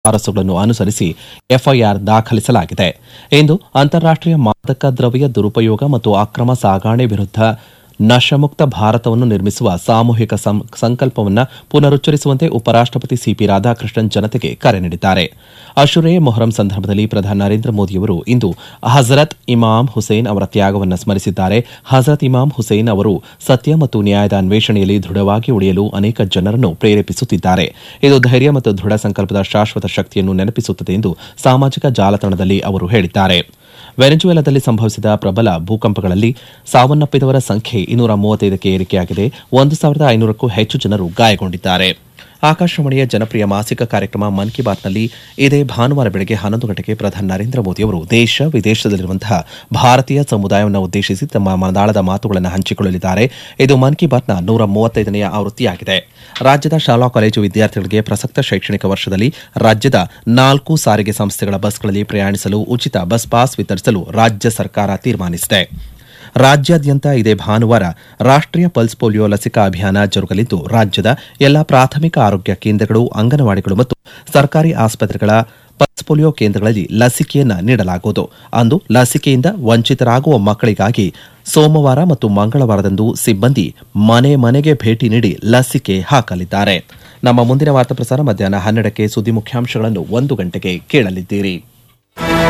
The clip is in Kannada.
ಶಿಫಾರಸುಗಳನ್ನು ಅನುಸರಿಸಿ ಎಫ್ಐಆರ್ ದಾಖಲಿಸಲಾಗಿದೆ ಇಂದು ಅಂತಾರಾಷ್ಟೀಯ ಮಾದಕ ದ್ರವ್ಯ ದುರುಪಯೋಗ ಮತ್ತು ಅಕ್ರಮ ಸಾಗಾಣೆ ವಿರುದ್ಧ ನಶಮುಕ್ತ ಭಾರತವನ್ನು ನಿರ್ಮಿಸುವ ಸಾಮೂಹಿಕ ಸಂ- ಸಂಕಲ್ಪವನ್ನು ಪುನರುಚ್ಚರಿಸುವಂತೆ ಉಪರಾಷ್ಟಪತಿ ಸಿಪಿ ರಾಧಾಕೃಷ್ಣನ್ ಜನತೆಗೆ ಕರೆ ನೀಡಿದ್ದಾರೆ ಅಶುರೇ ಮೊಹರಂ ಸಂದರ್ಭದಲ್ಲಿ ಪ್ರಧಾನಿ ನರೇಂದ್ರ ಮೋದಿಯವರು ಇಂದು ಹಜರತ್ ಇಮಾಮ್ ಹುಸೇನ್ ಅವರ ತ್ಯಾಗವನ್ನು ಸ್ಮರಿಸಿದ್ದಾರೆ ಹಜರತ್ ಇಮಾಮ್ ಹುಸೇನ್ ಅವರು ಸತ್ಯ ಮತ್ತು ನ್ಯಾಯದ ಅನ್ವೇಷಣೆಯಲ್ಲಿ ದೃಢವಾಗಿ ಉಳಿಯಲು ಅನೇಕ ಜನರನ್ನು ಪ್ರೇರೇಪಿಸುತ್ತಿದ್ದಾರೆ ಇದು ಧೈರ್ಯ ಮತ್ತು ದೃಢ ಸಂಕಲ್ಪದ ಶಾಶ್ವತ ಶಕ್ತಿಯನ್ನು ನೆನಪಿಸುತ್ತದೆ ಎಂದು ಸಾಮಾಜಿಕ ಜಾಲತಾಣದಲ್ಲಿ ಅವರು ಹೇಳಿದ್ದಾರೆ ವೆನೆಜುವೆಲಾದಲ್ಲಿ ಸಂಭವಿಸಿದ ಪ್ರಬಲ ಭೂಕಂಪಗಳಲ್ಲಿ ಸಾವನ್ನಪ್ಪಿದವರ ಸಂಖ್ಯೆ ಇನ್ನೂರ ಮೂವತ್ತೈದಕ್ಕೆ ಏರಿಕೆಯಾಗಿದೆ ಒಂದು ಸಾವಿರದ ಐನೂರಕ್ಕೂ ಹೆಚ್ಚು ಜನರು ಗಾಯಗೊಂಡಿದ್ದಾರೆ ಆಕಾಶವಾಣಿಯ ಜನಪ್ರಿಯ ಮಾಸಿಕ ಕಾರ್ಯಕ್ರಮ ಮನ್ ಕಿ ಬಾತ್ನಲ್ಲಿ ಇದೇ ಭಾನುವಾರ ಬೆಳಗ್ಗೆ ಹನ್ನೊಂದು ಗಂಟೆಗೆ ಪ್ರಧಾನಿ ನರೇಂದ್ರ ಮೋದಿ ಅವರು ದೇಶ ವಿದೇಶದಲ್ಲಿರುವಂತಹ ಭಾರತೀಯ ಸಮುದಾಯವನ್ನು ಉದ್ದೇಶಿಸಿ ತಮ್ಮ ಮನದಾಳದ ಮಾತುಗಳನ್ನು ಹಂಚಿಕೊಳ್ಳಲಿದ್ದಾರೆ ಇದು ಮನ್ ಕಿ ಬಾತ್ನ ನೂರ ಮೂವತ್ತೈದನೆಯ ಆವೃತ್ತಿಯಾಗಿದೆ ರಾಜ್ಯದ ಶಾಲಾ ಕಾಲೇಜು ವಿದ್ಯಾರ್ಥಿಗಳಿಗೆ ಪ್ರಸಕ್ತ ಶೈಕ್ಷಣಿಕ ವರ್ಷದಲ್ಲಿ ರಾಜ್ಯದ ನಾಲ್ಕು ಸಾರಿಗೆ ಸಂಸ್ಥೆಗಳ ಬಸ್ಗಳಲ್ಲಿ ಪ್ರಯಾಣಿಸಲು ಉಚಿತ ಬಸ್ ಪಾಸ್ ವಿತರಿಸಲು ರಾಜ್ಯ ಸರ್ಕಾರ ತೀರ್ಮಾನಿಸಿದೆ ರಾಜ್ಯಾದ್ಯಂತ ಇದೇ ಭಾನುವಾರ ರಾಷ್ಟ್ರೀಯ ಪಲ್ಸ್ ಪೋಲಿಯೋ ಲಸಿಕಾ ಅಭಿಯಾನ ಜರುಗಲಿದ್ದು ರಾಜ್ಯದ ಎಲ್ಲಾ ಪ್ರಾಥಮಿಕ ಆರೋಗ್ಯ ಕೇಂದ್ರಗಳು ಅಂಗನವಾಡಿಗಳು ಮತ್ತು ಸರ್ಕಾರಿ ಆಸ್ಪತ್ರೆಗಳ ಪಲ್ಸ್ ಪೋಲಿಯೋ ಕೇಂದ್ರಗಳಲ್ಲಿ ಲಸಿಕೆಯನ್ನ ನೀಡಲಾಗುವುದು ಅಂದು ಲಸಿಕೆಯಿಂದ ವಂಚಿತರಾಗುವ ಮಕ್ಕಳಿಗಾಗಿ ಸೋಮವಾರ ಮತ್ತು ಮಂಗಳವಾರದಂದು ಸಿಬ್ಬಂದಿ ಮನೆ ಮನೆಗೆ ಭೇಟಿ ನೀಡಿ ಲಸಿಕೆ ಹಾಕಲಿದ್ದಾರೆ ನಮ್ಮ ಮುಂದಿನ ವಾರ್ತಾ ಪ್ರಸಾರ ಮಧ್ಯಾಹ್ನ ಹನ್ನೆರಡಕ್ಕೆ ಸುದ್ದಿ ಮುಖ್ಯಾಂಶಗಳನ್ನು ಒಂದು ಗಂಟೆಗೆ ಕೇಳಲಿದ್ದೀರಿ